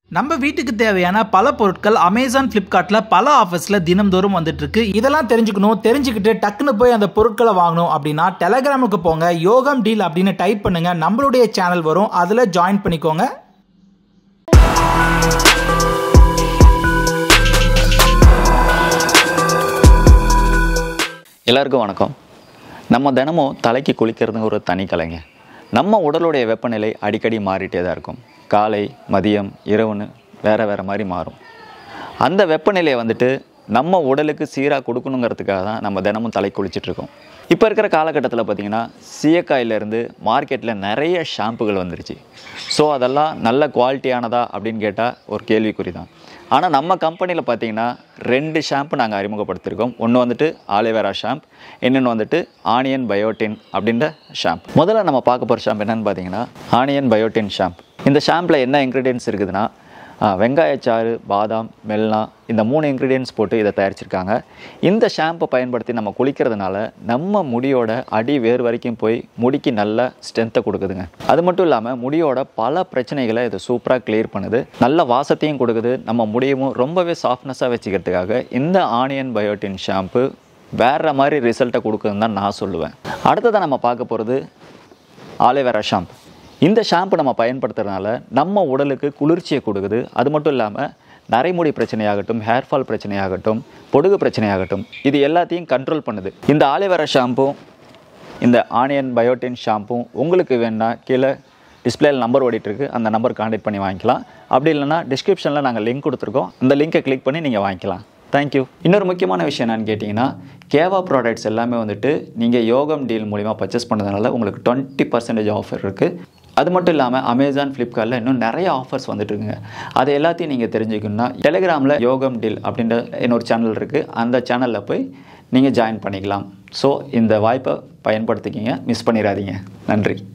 நம்ம வீட்டுக்கு தேவையான பல பொருட்கள் அமேசான் ஃப்ளிப்கார்ட்டில் பல ஆஃபர்ஸில் தினம்தோறும் வந்துட்டு இருக்கு இதெல்லாம் தெரிஞ்சுக்கணும் தெரிஞ்சுக்கிட்டு டக்குன்னு போய் அந்த பொருட்களை வாங்கணும் அப்படின்னா டெலகிராமுக்கு போங்க யோகம் டீல் அப்படின்னு டைப் பண்ணுங்க நம்மளுடைய சேனல் வரும் அதில் ஜாயின் பண்ணிக்கோங்க எல்லாருக்கும் வணக்கம் நம்ம தினமும் தலைக்கு குளிக்கிறதுங்க ஒரு தனி கலைங்க நம்ம உடலுடைய வெப்பநிலை அடிக்கடி மாறிட்டே தான் இருக்கும் காலை மதியம் இரவுன்னு வேறு வேறு மாதிரி மாறும் அந்த வெப்பநிலையை வந்துட்டு நம்ம உடலுக்கு சீராக கொடுக்கணுங்கிறதுக்காக தான் நம்ம தினமும் தலை குளிச்சிட்டு இருக்கோம் இப்போ இருக்கிற காலகட்டத்தில் பார்த்திங்கன்னா சீயக்காயிலேருந்து மார்க்கெட்டில் நிறைய ஷாம்புகள் வந்துருச்சு ஸோ அதெல்லாம் நல்ல குவாலிட்டியானதா அப்படின்னு கேட்டால் ஒரு கேள்விக்குறி தான் ஆனால் நம்ம கம்பெனியில் பார்த்தீங்கன்னா ரெண்டு ஷாம்பு நாங்கள் அறிமுகப்படுத்தியிருக்கோம் ஒன்று வந்துட்டு ஆலிவேரா ஷாம்ப் இன்னொன்று வந்துட்டு ஆனியன் பயோட்டின் அப்படின்ற ஷாம்ப் முதல்ல நம்ம பார்க்க போகிற ஷாம்ப் என்னென்னு பார்த்தீங்கன்னா ஆனியன் பயோட்டின் ஷாம்ப் இந்த ஷாம்பில் என்ன இன்க்ரீடியன்ஸ் இருக்குதுன்னா ஆ, வெங்காயச்சாறு பாதாம் மெல்னா இந்த மூணு இன்க்ரீடியன்ஸ் போட்டு இதை தயாரிச்சிருக்காங்க இந்த ஷாம்பை பயன்படுத்தி நம்ம குளிக்கிறதுனால நம்ம முடியோட அடி வேர் வரைக்கும் போய் முடிக்கு நல்ல ஸ்ட்ரென்த்தை கொடுக்குதுங்க அது மட்டும் இல்லாமல் முடியோட பல பிரச்சனைகளை இது சூப்பராக கிளியர் பண்ணுது நல்ல வாசத்தையும் கொடுக்குது நம்ம முடியவும் ரொம்பவே சாஃப்ட்னஸாக வச்சுக்கிறதுக்காக இந்த ஆனியன் பயோட்டின் ஷாம்பு வேற மாதிரி ரிசல்ட்டை கொடுக்குதுன்னு தான் நான் சொல்லுவேன் அடுத்ததான் நம்ம பார்க்க போகிறது ஆலிவேரா ஷாம்பு இந்த ஷாம்பு நம்ம பயன்படுத்துறதுனால நம்ம உடலுக்கு குளிர்ச்சியை கொடுக்குது அது மட்டும் இல்லாமல் நரைமுடி பிரச்சனையாகட்டும் ஹேர் ஃபால் பிரச்சனையாகட்டும் பொடுகு பிரச்சனையாகட்டும் இது எல்லாத்தையும் கண்ட்ரோல் பண்ணுது இந்த ஆலிவேரா ஷாம்பும் இந்த ஆனியன் பயோட்டின் ஷாம்பும் உங்களுக்கு வேணா கீழே டிஸ்பிளேல நம்பர் ஓடிட்டு இருக்கு அந்த நம்பர் காண்டாக்ட் பண்ணி வாங்கிக்கலாம் அப்படி இல்லைன்னா டிஸ்கிரிப்ஷனில் நாங்கள் லிங்க் கொடுத்துருக்கோம் அந்த லிங்கை கிளிக் பண்ணி நீங்கள் வாங்கிக்கலாம் தேங்க்யூ இன்னொரு முக்கியமான விஷயம் என்னன்னு கேட்டிங்கன்னா கேவா ப்ராடக்ட்ஸ் எல்லாமே வந்துட்டு நீங்கள் யோகம் டீல் மூலிமா பர்ச்சேஸ் பண்ணதுனால உங்களுக்கு டுவெண்ட்டி பர்சன்டேஜ் ஆஃபர் இருக்குது அது மட்டும் இல்லாமல் அமேசான் ஃப்ளிப்கார்ட்டில் இன்னும் நிறைய ஆஃபர்ஸ் வந்துட்டு இருக்குங்க அது எல்லாத்தையும் நீங்கள் தெரிஞ்சுக்கணும்னா டெலிகிராமில் யோகம் டீல் அப்படின்ற இன்னொரு சேனல் இருக்குது அந்த சேனலில் போய் நீங்கள் ஜாயின் பண்ணிக்கலாம் ஸோ இந்த வாய்ப்பை பயன்படுத்திக்கிங்க மிஸ் பண்ணிடாதீங்க நன்றி